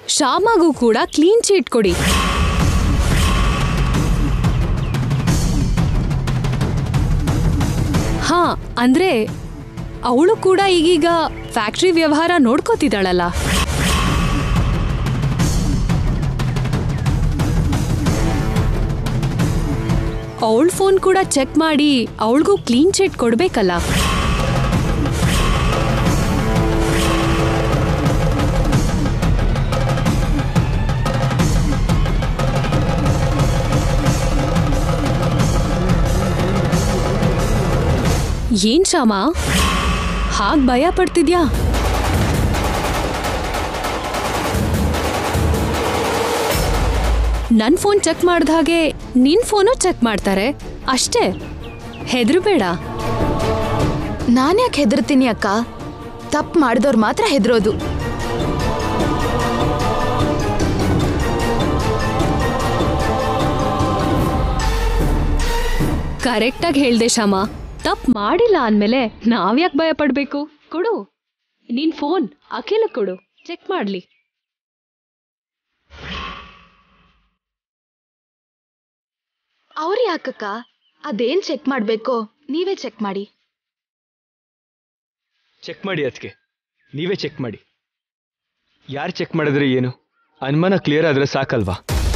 ಶ್ಯಾಮಗೂ ಕೂಡ clean chit ಕೊಡಿ ಹಾ ಅಂದ್ರೆ ಅವಳು ಕೂಡ ಈಗೀಗ ಫ್ಯಾಕ್ಟ್ರಿ ವ್ಯವಹಾರ ನೋಡ್ಕೋತಿದ್ದಾಳಲ್ಲ ಅವಳ ಫೋನ್ ಕೂಡ ಚೆಕ್ ಮಾಡಿ ಅವಳಿಗೂ ಕ್ಲೀನ್ ಚೀಟ್ ಕೊಡ್ಬೇಕಲ್ಲ ಏನ್ ಶ್ಯಾಮ ಹಾಗ್ ಭಯ ಪಡ್ತಿದ್ಯಾ ನನ್ ಫೋನ್ ಚೆಕ್ ಮಾಡ್ದ ಹಾಗೆ ನಿನ್ ಫೋನು ಚೆಕ್ ಮಾಡ್ತಾರೆ ಅಷ್ಟೇ ಹೆದರ್ಬೇಡ ನಾನ್ಯಾಕೆ ಹೆದರ್ತೀನಿ ಅಕ್ಕ ತಪ್ಪು ಮಾಡಿದವ್ರು ಮಾತ್ರ ಹೆದರೋದು ಕರೆಕ್ಟಾಗಿ ಹೇಳ್ದೆ ಶ್ಯಾಮ ತಪ್ಪು ಮಾಡಿಲ್ಲ ಅಂದ್ಮೇಲೆ ನಾವ್ಯಾಕೆ ಭಯ ಪಡ್ಬೇಕು ಕೊಡು ನಿನ್ ಫೋನ್ ಅಖಿಲ ಕೊಡು ಚೆಕ್ ಮಾಡ್ಲಿ ಅವ್ರು ಯಾಕಕ್ಕ ಅದೇನ್ ಚೆಕ್ ಮಾಡ್ಬೇಕೋ ನೀವೇ ಚೆಕ್ ಮಾಡಿ ಚೆಕ್ ಮಾಡಿ ಅದಕ್ಕೆ ನೀವೇ ಚೆಕ್ ಮಾಡಿ ಯಾರು ಚೆಕ್ ಮಾಡಿದ್ರೆ ಏನು ಅನುಮಾನ ಕ್ಲಿಯರ್ ಆದ್ರೆ ಸಾಕಲ್ವಾ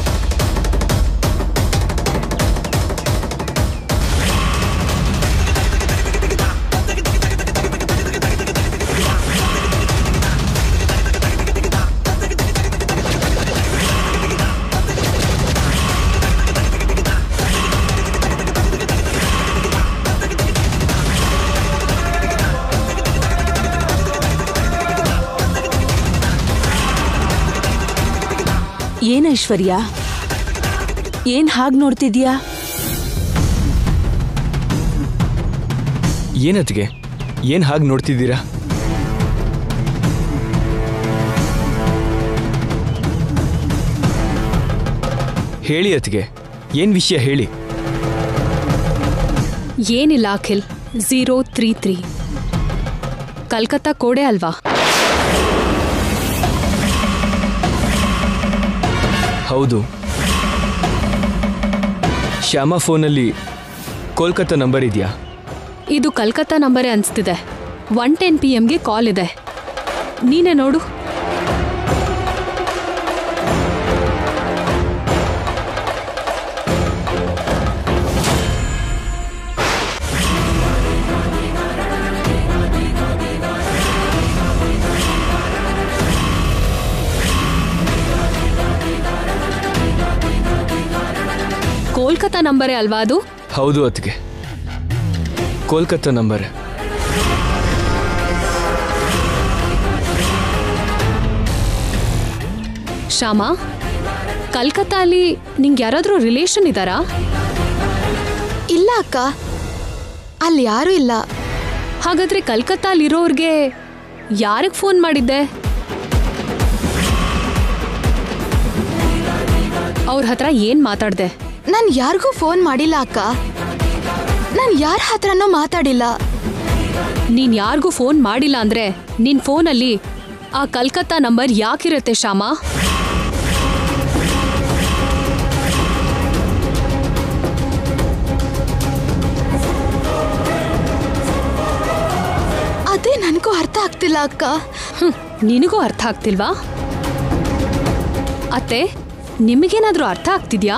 ಏನ್ ಐಶ್ವರ್ಯ ಏನ್ ಹಾಗ್ ನೋಡ್ತಿದ್ಯಾ ಏನತ್ಗೆ ಏನು ಹಾಗೆ ನೋಡ್ತಿದ್ದೀರಾ ಹೇಳಿ ಅತ್ಗೆ ಏನು ವಿಷಯ ಹೇಳಿ ಏನಿಲ್ಲ Akhil zero three three Calcutta ಕೋಡೆ ಅಲ್ವಾ ಹೌದು ಶ್ಯಾಮ ಫೋನಲ್ಲಿ ಕೋಲ್ಕತ್ತಾ ನಂಬರ್ ಇದೆಯಾ ಇದು ಕಲ್ಕತ್ತಾ ನಂಬರೇ ಅನ್ಸ್ತಿದೆ ಒನ್ ಟೆನ್ ಪಿ ಎಮ್ಗೆ ಕಾಲ್ ಇದೆ ನೀನೇ ನೋಡು ಕೋಲ್ಕತ್ತಾ ನಂಬರೇ ಅಲ್ವಾ ಅದು ಹೌದು ಅತ್ಗೆ ಕೋಲ್ಕತ್ತಾ ನಂಬರ್ ಶ್ಯಾಮ ಕಲ್ಕತ್ತಾ ಅಲ್ಲಿ ನಿಂಗೆ ಯಾರಾದರೂ ರಿಲೇಷನ್ ಇದ್ದಾರಾ ಇಲ್ಲ ಅಕ್ಕ ಅಲ್ಲಿ ಯಾರೂ ಇಲ್ಲ ಹಾಗಾದ್ರೆ ಕಲ್ಕತ್ತಾಲಿರೋರ್ಗೆ ಯಾರಿಗೆ ಫೋನ್ ಮಾಡಿದ್ದೆ ಅವ್ರ ಹತ್ರ ಏನ್ ಮಾತಾಡ್ದೆ ನಾನು ಯಾರಿಗೂ ಫೋನ್ ಮಾಡಿಲ್ಲ ಅಕ್ಕ ನಾನು ಯಾರ ಹತ್ರನೂ ಮಾತಾಡಿಲ್ಲ ನೀನ್ ಯಾರಿಗೂ ಫೋನ್ ಮಾಡಿಲ್ಲ ಅಂದ್ರೆ ನಿನ್ ಫೋನಲ್ಲಿ ಆ ಕಲ್ಕತ್ತಾ ನಂಬರ್ ಯಾಕಿರುತ್ತೆ ಶ್ಯಾಮ ಅದೇ ನನಗೂ ಅರ್ಥ ಆಗ್ತಿಲ್ಲ ಅಕ್ಕ ಹ್ಮ್, ನಿನಗೂ ಅರ್ಥ ಆಗ್ತಿಲ್ವಾ ಅತ್ತೆ ನಿಮಗೇನಾದ್ರೂ ಅರ್ಥ ಆಗ್ತಿದ್ಯಾ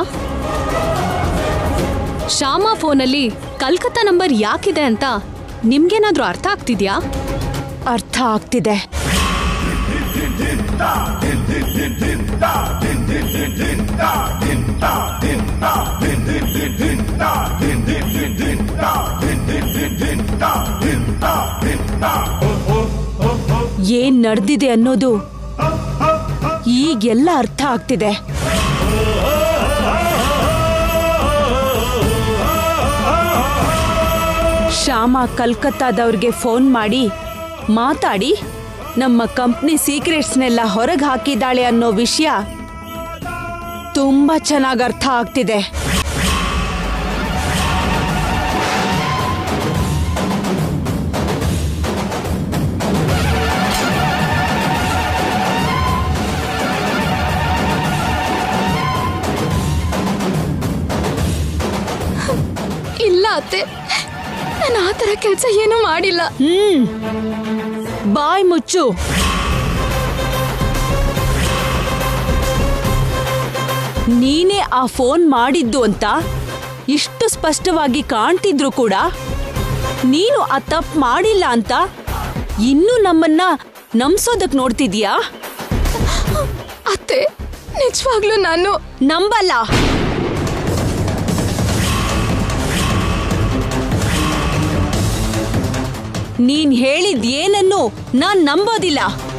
ಶ್ಯಾಮ ಫೋನಲ್ಲಿ ಕಲ್ಕತ್ತಾ ನಂಬರ್ ಯಾಕಿದೆ ಅಂತ ನಿಮ್ಗೇನಾದ್ರೂ ಅರ್ಥ ಆಗ್ತಿದ್ಯಾ ಅರ್ಥ ಆಗ್ತಿದೆ ಏನ್ ನಡೆದಿದೆ ಅನ್ನೋದು ಈಗೆಲ್ಲ ಅರ್ಥ ಆಗ್ತಿದೆ ಶ್ಯಾಮ ಕಲ್ಕತ್ತಾದವ್ರಿಗೆ ಫೋನ್ ಮಾಡಿ ಮಾತಾಡಿ ನಮ್ಮ ಕಂಪ್ನಿ ಸೀಕ್ರೆಟ್ಸ್ನೆಲ್ಲ ಹೊರಗೆ ಹಾಕಿದ್ದಾಳೆ ಅನ್ನೋ ವಿಷಯ ತುಂಬಾ ಚೆನ್ನಾಗಿ ಅರ್ಥ ಆಗ್ತಿದೆ ಕೆಲಸ ಏನೂ ಮಾಡಿಲ್ಲ ಹ್ಮ್ ಬಾಯ್ ಮುಚ್ಚು ನೀನೇ ಆ ಫೋನ್ ಮಾಡಿದ್ದು ಅಂತ ಇಷ್ಟು ಸ್ಪಷ್ಟವಾಗಿ ಕಾಣ್ತಿದ್ರು ಕೂಡ ನೀನು ಆ ತಪ್ಪು ಮಾಡಿಲ್ಲ ಅಂತ ಇನ್ನೂ ನಮ್ಮನ್ನ ನಂಬ್ಸೋದಕ್ ನೋಡ್ತಿದ್ಯಾ ಅತ್ತೆ ನಿಜವಾಗ್ಲೂ ನಾನು ನಂಬಲ್ಲ ನೀನ್ ಹೇಳಿದ್ ಏನನ್ನು ನಾನ್ ನಂಬೋದಿಲ್ಲ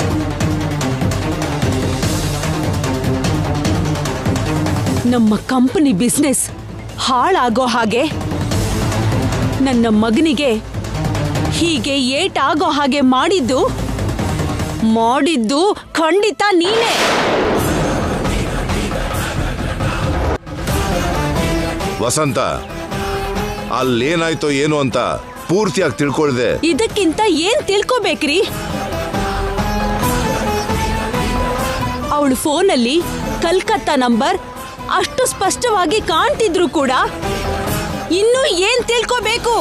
ನಮ್ಮ ಕಂಪನಿ ಬಿಸ್ನೆಸ್ ಹಾಳಾಗೋ ಹಾಗೆ ನನ್ನ ಮಗನಿಗೆ ಹೀಗೆ ಏಟಾಗೋ ಹಾಗೆ ಮಾಡಿದ್ದು ಮಾಡಿದ್ದು ಖಂಡಿತ ನೀನೇ ವಸಂತ ಅಲ್ಲೇನಾಯ್ತೋ ಏನು ಅಂತ ಪೂರ್ತಿಯಾಗಿ ತಿಳ್ಕೊಳ್ದೆ ಇದಕ್ಕಿಂತ ಏನ್ ತಿಳ್ಕೊಬೇಕ್ರಿ ಅವಳು ಫೋನಲ್ಲಿ ಕಲ್ಕತ್ತಾ ನಂಬರ್ ಅಷ್ಟು ಸ್ಪಷ್ಟವಾಗಿ ಕಾಣ್ತಿದ್ರು ಕೂಡ ಇನ್ನೂ ಏನ್ ತಿಳ್ಕೋಬೇಕು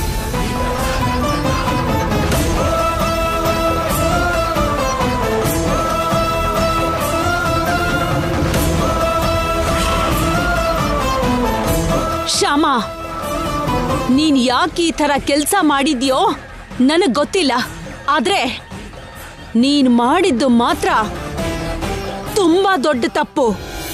ಶ್ಯಾಮ ನೀನ್ ಯಾಕೆ ಈ ತರ ಕೆಲ್ಸ ಮಾಡಿದ್ಯೋ ನನಗ್ ಗೊತ್ತಿಲ್ಲ ಆದ್ರೆ ನೀನ್ ಮಾಡಿದ್ದು ಮಾತ್ರ ತುಂಬಾ ದೊಡ್ಡ ತಪ್ಪು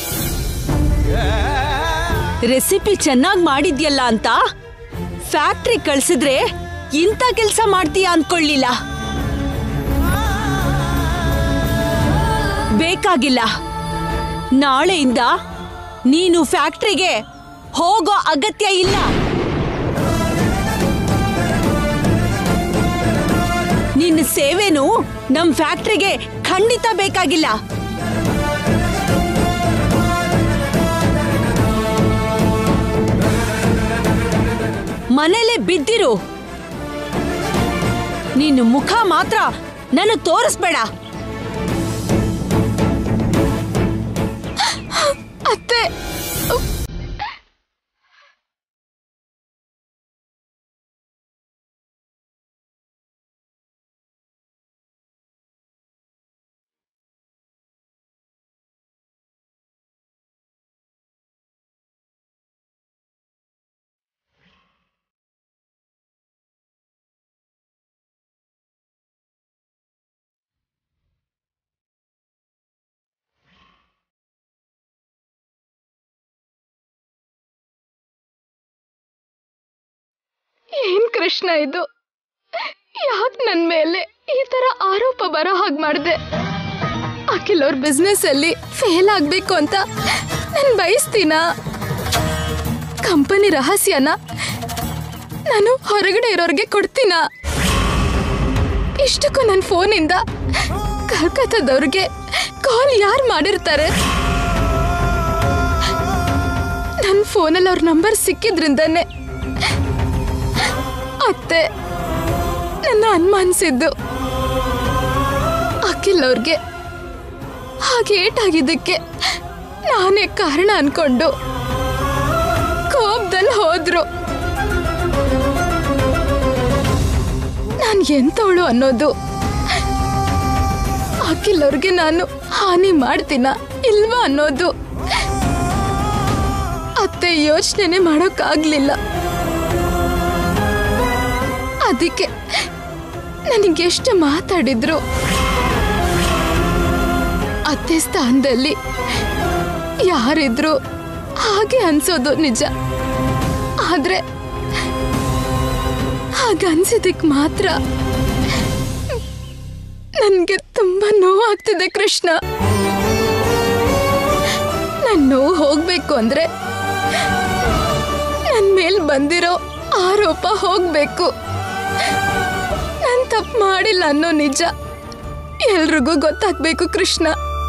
ರೆಸಿಪಿ ಚೆನ್ನಾಗಿ ಮಾಡಿದ್ಯಲ್ಲ ಅಂತ ಫ್ಯಾಕ್ಟ್ರಿ ಕಳ್ಸಿದ್ರೆ ಇಂಥ ಕೆಲ್ಸ ಮಾಡ್ತೀಯ ಅನ್ಕೊಳ್ಳಿಲ್ಲ ಬೇಕಾಗಿಲ್ಲ ನಾಳೆಯಿಂದ ನೀನು ಫ್ಯಾಕ್ಟ್ರಿಗೆ ಹೋಗೋ ಅಗತ್ಯ ಇಲ್ಲ ನಿನ್ನ ಸೇವೆನೂ ನಮ್ ಫ್ಯಾಕ್ಟ್ರಿಗೆ ಖಂಡಿತ ಬೇಕಾಗಿಲ್ಲ ಮನೇಲೆ ಬಿದ್ದಿರು ನಿನ್ನ ಮುಖ ಮಾತ್ರ ನನಗ್ ತೋರಿಸ್ಬೇಡ ಅತ್ತೆ ಏನ್ ಕೃಷ್ಣ ಇದು ಯಾಕ್ ನನ್ ಮೇಲೆ ಈ ತರ ಆರೋಪ ಬರೋ ಹಾಗೆ ಮಾಡ್ದೆ ಅಖಿಲ್ ಅವ್ರ ಬಿಸ್ನೆಸ್ ಅಲ್ಲಿ ಫೇಲ್ ಆಗ್ಬೇಕು ಅಂತ ನಾನು ಬಯಸ್ತೀನ ಕಂಪನಿ ರಹಸ್ಯನ ನಾನು ಹೊರಗಡೆ ಇರೋರ್ಗೆ ಕೊಡ್ತೀನ ಇಷ್ಟಕ್ಕೂ ನನ್ನ ಫೋನಿಂದ ಕಲ್ಕತ್ತಾದವ್ರಿಗೆ ಕಾಲ್ ಯಾರು ಮಾಡಿರ್ತಾರೆ ನನ್ನ ಫೋನಲ್ಲಿ ಅವ್ರ ನಂಬರ್ ಸಿಕ್ಕಿದ್ರಿಂದನೇ ಅತ್ತೆ ನನ್ನ ಅನುಮಾನಿಸಿದ್ದು ಅಖಿಲ್ ಅವ್ರಿಗೆ ಹಾಗೆ ಏಟಾಗಿದ್ದಕ್ಕೆ ನಾನೇ ಕಾರಣ ಅನ್ಕೊಂಡು ಕೋಪದಲ್ಲಿ ಹೋದ್ರು ನಾನು ಎಂತವಳು ಅನ್ನೋದು ಅಖಿಲ್ ಅವ್ರಿಗೆ ನಾನು ಹಾನಿ ಮಾಡ್ತೀನ ಇಲ್ವಾ ಅನ್ನೋದು ಅತ್ತೆ ಯೋಚನೆ ಮಾಡೋಕ್ಕಾಗ್ಲಿಲ್ಲ ಅದಕ್ಕೆ ನನಗೆಷ್ಟು ಮಾತಾಡಿದ್ರು ಅತ್ತೆ ಸ್ಥಾನದಲ್ಲಿ ಯಾರಿದ್ರು ಹಾಗೆ ಅನ್ಸೋದು ನಿಜ ಆದ್ರೆ ಹಾಗನ್ಸಿದಕ್ ಮಾತ್ರ ನನ್ಗೆ ತುಂಬಾ ನೋವಾಗ್ತಿದೆ ಕೃಷ್ಣ ನನ್ ನೋವು ಹೋಗ್ಬೇಕು ಅಂದ್ರೆ ನನ್ ಮೇಲ್ ಬಂದಿರೋ ಆರೋಪ ಹೋಗ್ಬೇಕು ನಾನ್ ತಪ್ಪು ಮಾಡಿಲ್ಲ ಅನ್ನೋ ನಿಜ ಎಲ್ರಿಗೂ ಗೊತ್ತಾಗ್ಬೇಕು ಕೃಷ್ಣ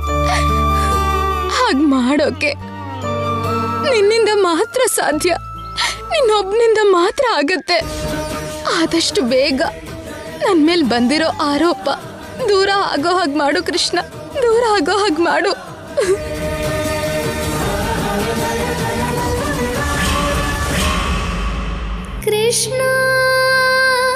ಹಾಗ್ ಮಾಡೋಕೆ ನಿನ್ನಿಂದ ಮಾತ್ರ ಸಾಧ್ಯ ನಿನ್ನೊಬ್ನಿಂದ ಮಾತ್ರ ಆಗತ್ತೆ ಆದಷ್ಟು ಬೇಗ ನನ್ ಮೇಲ್ ಬಂದಿರೋ ಆರೋಪ ದೂರ ಆಗೋ ಹಾಗೆ ಮಾಡು ಕೃಷ್ಣ ದೂರ ಆಗೋ ಹಾಗೆ ಮಾಡು कृष्ण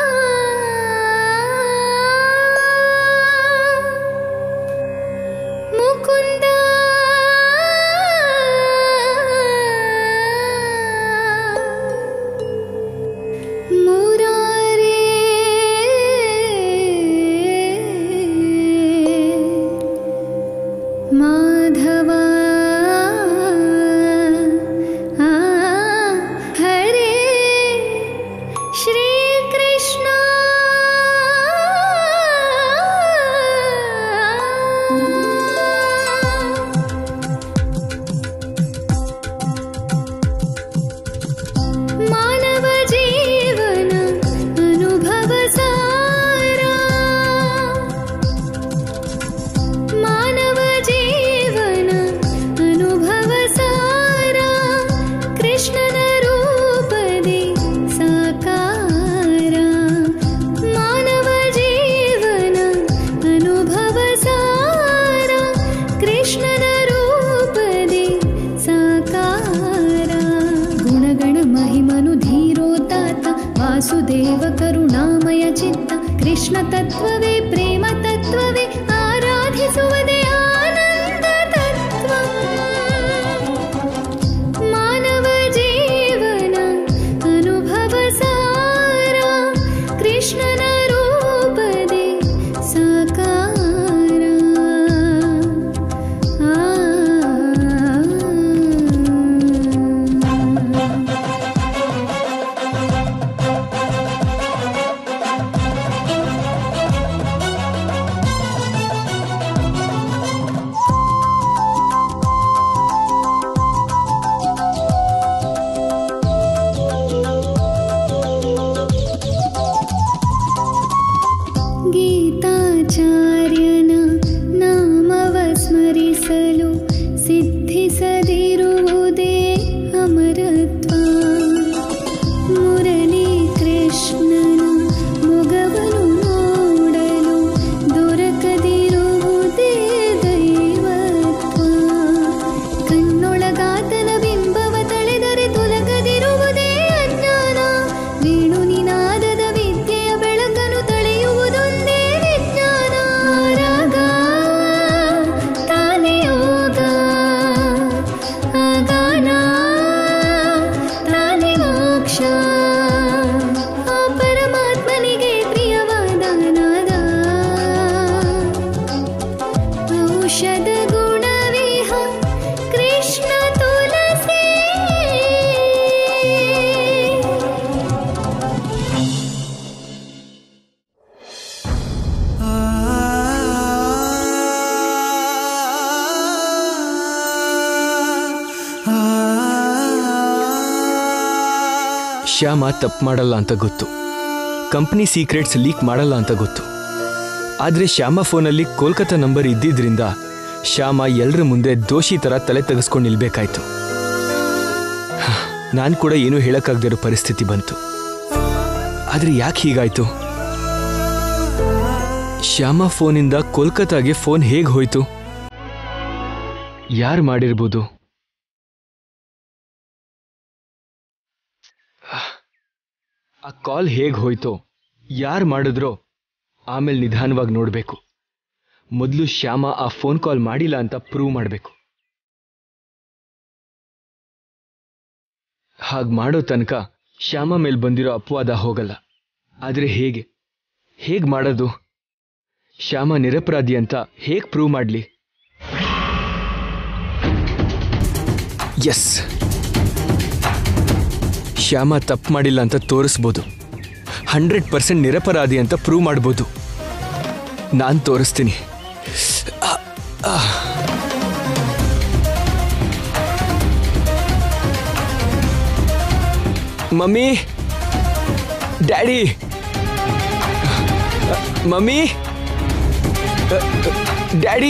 ಕೃಷ್ಣ ತತ್ವವೇ ಪ್ರೇಮ ತತ್ವವೇ ಆರಾಧಿಸುವುದೇ ಆನಂದ ತತ್ವ ಮಾನವ ಜೀವನ ಅನುಭವ ಸಾರ ಕೃಷ್ಣನ ರೂಪದೇ ಸಾಕಾರ ಆ ಗೀತಾಚಾರ್ಯನ ನಾಮವ ಸ್ಮರಿಸಲು ಸಿದ್ಧಿಸದಿರುವುದೇ ಅಮರತ್ವ ಮುರಳಿ ಕೃಷ್ಣನ ಮೊಗವನು ನೋಡಲು ದೊರಕದಿರುವುದೇ ದೈವತ್ವ ಕಣ್ಣೊಳಗಾತನ ಬಿಂಬವ ತಳೆದರೆ ತೊಲಗದಿರುವುದೇ ಅಜ್ಞಾನ ವೇಣು ನಿನಾದದ ವಿದ್ಯೆಯ ಬೆಳಕನ್ನು ತಳೆಯುವುದೊಂದೇ ವಿಜ್ಞಾನ ರಾಗ ತಾನೇ ಯೋಗ ಆಗಾನ ತಾನೇ ಮೋಕ್ಷ ಆ ಪರಮಾತ್ಮನಿಗೆ ಪ್ರಿಯವಾದ ನಾದ ಔಷಧ ಗುಣವಿಹ ಕೃಷ್ಣ ತುಳಸಿ ಶ್ಯಾಮ ತಪ್ಪು ಮಾಡಲ್ಲ ಅಂತ ಗೊತ್ತು ಕಂಪ್ನಿ ಸೀಕ್ರೆಟ್ಸ್ ಲೀಕ್ ಮಾಡಲ್ಲ ಅಂತ ಗೊತ್ತು ಆದರೆ ಶ್ಯಾಮ ಫೋನಲ್ಲಿ ಕೋಲ್ಕತ್ತಾ ನಂಬರ್ ಇದ್ದಿದ್ರಿಂದ ಶ್ಯಾಮ ಎಲ್ಲರ ಮುಂದೆ ದೋಷಿ ಥರ ತಲೆ ತೆಗೆಸ್ಕೊಂಡು ನಿಲ್ಬೇಕಾಯ್ತು ನಾನು ಕೂಡ ಏನೂ ಹೇಳಕ್ಕಾಗದಿರೋ ಪರಿಸ್ಥಿತಿ ಬಂತು ಆದರೆ ಯಾಕೆ ಹೀಗಾಯ್ತು ಶ್ಯಾಮ ಫೋನಿಂದ ಕೋಲ್ಕತ್ತಾಗೆ ಫೋನ್ ಹೇಗೆ ಹೋಯ್ತು ಯಾರು ಮಾಡಿರ್ಬೋದು ಆ ಕಾಲ್ ಹೇಗೆ ಹೋಯ್ತೋ ಯಾರು ಮಾಡಿದ್ರೋ ಆಮೇಲೆ ನಿಧಾನವಾಗಿ ನೋಡಬೇಕು ಮೊದಲು ಶ್ಯಾಮ ಆ ಫೋನ್ ಕಾಲ್ ಮಾಡಿಲ್ಲ ಅಂತ ಪ್ರೂವ್ ಮಾಡಬೇಕು ಹಾಗೆ ಮಾಡೋ ತನಕ ಶ್ಯಾಮ ಮೇಲೆ ಬಂದಿರೋ ಅಪವಾದ ಹೋಗಲ್ಲ ಆದರೆ ಹೇಗೆ ಹೇಗೆ ಮಾಡೋದು ಶ್ಯಾಮ ನಿರಪರಾಧಿ ಅಂತ ಹೇಗೆ ಪ್ರೂವ್ ಮಾಡಲಿ ಎಸ್ ಶ್ಯಾಮ ತಪ್ಪು ಮಾಡಿಲ್ಲ ಅಂತ ತೋರಿಸ್ಬೋದು ಹಂಡ್ರೆಡ್ ಪರ್ಸೆಂಟ್ ನಿರಪರಾಧಿ ಅಂತ ಪ್ರೂವ್ ಮಾಡ್ಬೋದು ನಾನು ತೋರಿಸ್ತೀನಿ ಆ, ಆ. ಮಮ್ಮಿ ಡ್ಯಾಡಿ ಮಮ್ಮಿ ಡ್ಯಾಡಿ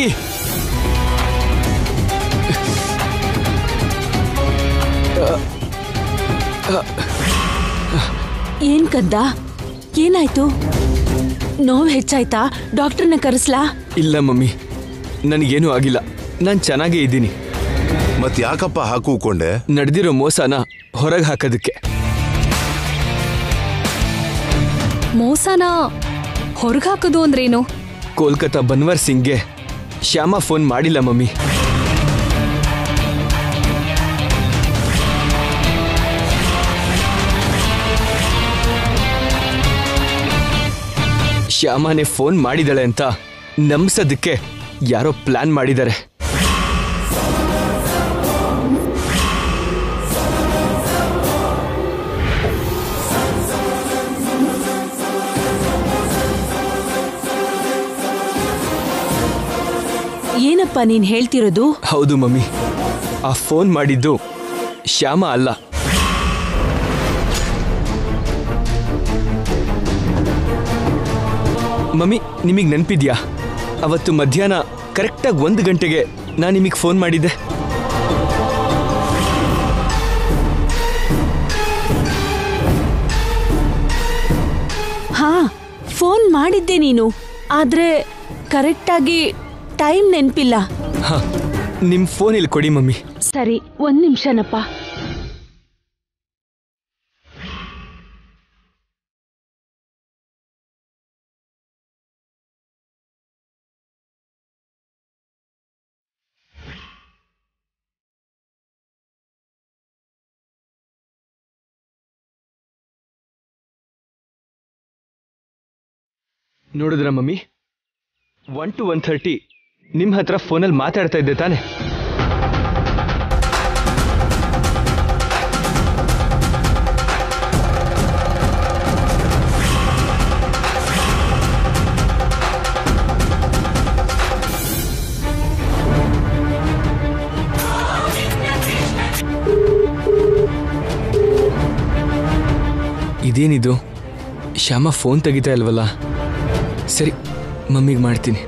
ಏನ್ ಕದ್ದ ಏನಾಯ್ತು ನೋವು ಹೆಚ್ಚಾಯ್ತಾ ಡಾಕ್ಟರ್ನ ಕರೆಸ್ಲಾ ಇಲ್ಲ ಮಮ್ಮಿ ನನಗೇನೂ ಆಗಿಲ್ಲ ನಾನು ಚೆನ್ನಾಗೇ ಇದ್ದೀನಿ ಮತ್ ಯಾಕಪ್ಪ ಹಾಕೂಕೊಂಡೆ ನಡೆದಿರೋ ಮೋಸನ ಹೊರಗೆ ಹಾಕೋದಕ್ಕೆ ಮೋಸನ ಹೊರಗಾಕೋದು ಅಂದ್ರೇನು ಕೋಲ್ಕತ್ತಾ ಬನ್ವರ್ ಸಿಂಗ್ಗೆ ಶ್ಯಾಮ ಫೋನ್ ಮಾಡಿಲ್ಲ ಮಮ್ಮಿ ಶ್ಯಾಮನೆ ಫೋನ್ ಮಾಡಿದಾಳೆ ಅಂತ ನಂಬಿಸೋದಕ್ಕೆ ಯಾರೋ ಪ್ಲಾನ್ ಮಾಡಿದ್ದಾರೆ ಏನಪ್ಪ ನೀನ್ ಹೇಳ್ತಿರೋದು ಹೌದು ಮಮ್ಮಿ ಆ ಫೋನ್ ಮಾಡಿದ್ದು ಶ್ಯಾಮ ಅಲ್ಲ ಮಮ್ಮಿ ನಿಮಗೆ ನೆನಪಿದ್ಯಾ ಅವತ್ತು ಮಧ್ಯಾಹ್ನ ಕರೆಕ್ಟಾಗಿ ಒಂದು ಗಂಟೆಗೆ ನಾನು ನಿಮಗೆ ಫೋನ್ ಮಾಡಿದ್ದೆ ಹಾ ಫೋನ್ ಮಾಡಿದ್ದೆ ನೀನು ಆದ್ರೆ ಕರೆಕ್ಟಾಗಿ ಟೈಮ್ ನೆನ್ಪಿಲ್ಲ ಹಾಂ ನಿಮ್ಮ ಫೋನ್ ಇಲ್ಲಿ ಕೊಡಿ ಮಮ್ಮಿ ಸರಿ ಒಂದ್ ನಿಮಿಷನಪ್ಪ ನೋಡಿದ್ರ mummy one two one thirty ನಿಮ್ಮ ಹತ್ರ ಫೋನಲ್ಲಿ ಮಾತಾಡ್ತಾ ಇದ್ದೆ ತಾನೆ ಇದೇನಿದು ಶ್ಯಾಮ ಫೋನ್ ತೆಗಿತಾ ಇಲ್ವಲ್ಲ ಸರಿ ಮಮ್ಮಿಗೆ ಮಾಡ್ತೀನಿ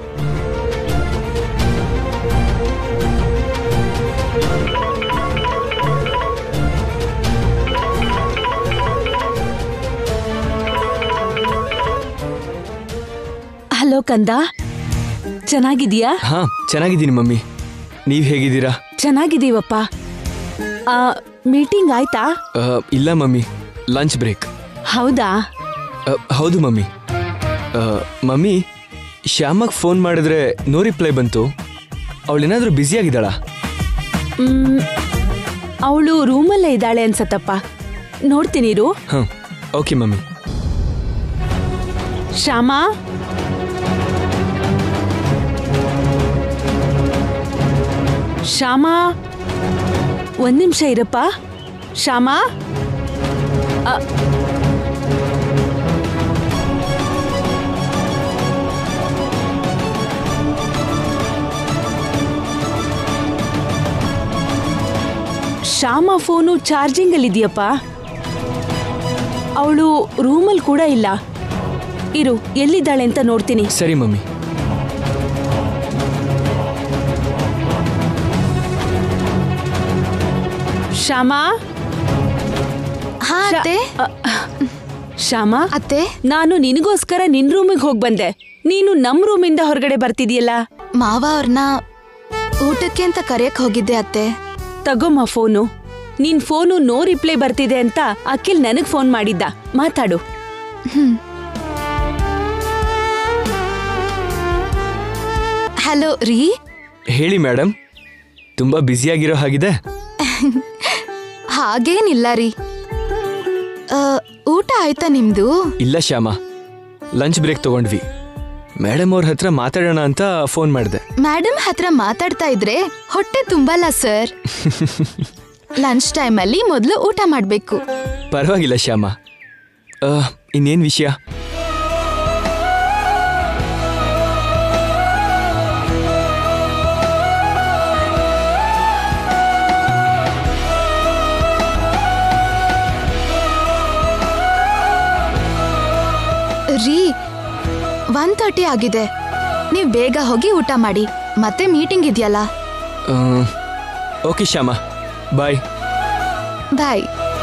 ಹಲೋ ಕಂದ ಚೆನ್ನಾಗಿದೀಯಾ ಹಾ ಚೆನ್ನಾಗಿದ್ದೀನಿ ಮಮ್ಮಿ ನೀವು ಹೇಗಿದ್ದೀರಾ ಚೆನ್ನಾಗಿದೀವಪ್ಪ ಆ, ಮೀಟಿಂಗ್ ಆಯ್ತಾ ಆ, ಇಲ್ಲ ಮಮ್ಮಿ ಲಂಚ್ ಬ್ರೇಕ್ ಹೌದಾ ಆ, ಹೌದು ಮಮ್ಮಿ ಆ, ಮಮ್ಮಿ ಶ್ಯಾಮಗ್ ಫೋನ್ ಮಾಡಿದ್ರೆ ನೋ ರಿಪ್ಲೈ ಬಂತು ಅವಳೇನಾದ್ರೂ ಬ್ಯುಸಿಯಾಗಿದ್ದಾಳಾ ಅವಳು ರೂಮಲ್ಲೇ ಇದ್ದಾಳೆ ಅನ್ಸತ್ತಪ್ಪ ನೋಡ್ತೀನಿ ಇರು ಹಾಂ ಓಕೆ ಮಮ್ಮಿ ಶ್ಯಾಮಾ ಶ್ಯಾಮಾ ಒಂದ್ ನಿಮಿಷ ಇರಪ್ಪ ಶ್ಯಾಮಾ ಅ, ಶ್ಯಾಮ ಫೋನು ಚಾರ್ಜಿಂಗ್ ಅಲ್ಲಿ ಇದೆಯಪ್ಪ ಅವಳು ರೂಮಲ್ಲಿ ಕೂಡ ಇಲ್ಲ ಇರು ಎಲ್ಲಿದ್ದಾಳೆ ಅಂತ ನೋಡ್ತೀನಿ ಸರಿ ಮಮ್ಮಿ ಶ್ಯಾಮಾ ಹಾ ಶಾ- ಅತ್ತೆ ಅ, ಶ್ಯಾಮಾ ಅತ್ತೆ ನಾನು ನಿನಗೋಸ್ಕರ ನಿನ್ ರೂಮಿಗೆ ಹೋಗಿ ಬಂದೆ ನೀನು ನಮ್ ರೂಮಿಂದ ಹೊರಗಡೆ ಬರ್ತಿದೀಯಲ್ಲ ಮಾವ ಅವ್ರನ್ನ ಊಟಕ್ಕೆ ಅಂತ ಕರೆಯಕ್ ಹೋಗಿದ್ದೆ ಅತ್ತೆ ತಗೊಮ್ಮ ಫೋನು ನಿನ್ ಫೋನು ನೋ ರಿಪ್ಲೈ ಬರ್ತಿದೆ ಅಂತ ಅಖಿಲ್ ನನಗ್ ಫೋನ್ ಮಾಡಿದ್ದ ಮಾತಾಡು ಹಲೋ ರೀ ಹೇಳಿ ಮೇಡಮ್ ತುಂಬ ಬ್ಯುಸಿಯಾಗಿರೋ ಹಾಗಿದೆ ಹಾಗೇನಿಲ್ಲ ರೀ ಆ, ಊಟ ಆಯ್ತಾ ನಿಮ್ದು ಇಲ್ಲ ಶ್ಯಾಮ ಲಂಚ್ ಬ್ರೇಕ್ ತಗೊಂಡ್ವಿ ಮೇಡಮ್ ಅವ್ರ ಹತ್ರ ಮಾತಾಡೋಣ ಅಂತ ಫೋನ್ ಮಾಡಿದೆ ಮೇಡಮ್ ಹತ್ರ ಮಾತಾಡ್ತಾ ಇದ್ರೆ ಹೊಟ್ಟೆ ತುಂಬಲ್ಲ ಸರ್ ಲಂಚ್ ಟೈಮಲ್ಲಿ ಮೊದಲು ಊಟ ಮಾಡ್ಬೇಕು ಪರವಾಗಿಲ್ಲ ಶ್ಯಾಮ ಆ, ಇನ್ನೇನ್ ವಿಷಯ ರೀ ಒನ್ ತರ್ಟಿ ಆಗಿದೆ ನೀವು ಬೇಗ ಹೋಗಿ ಊಟ ಮಾಡಿ ಮತ್ತೆ ಮೀಟಿಂಗ್ ಇದೆಯಲ್ಲ ಆ, ಓಕೆ ಶ್ಯಾಮ ಬಾಯ್ ಬಾಯ್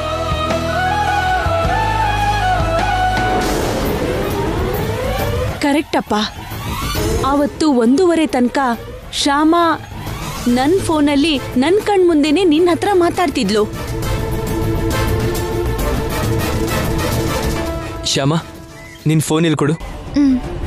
ಕರೆಕ್ಟಪ್ಪ ಆವತ್ತು ಒಂದೂವರೆ ತನಕ ಶ್ಯಾಮ ನನ್ ಫೋನಲ್ಲಿ ನನ್ ಕಣ್ ಮುಂದೆನೆ ನಿನ್ ಹತ್ರ ಮಾತಾಡ್ತಿದ್ಲು ಶ್ಯಾಮ ನಿನ್ ಫೋನ್ ಇಲ್ಲಿ ಕೊಡು ಹ್ಮ್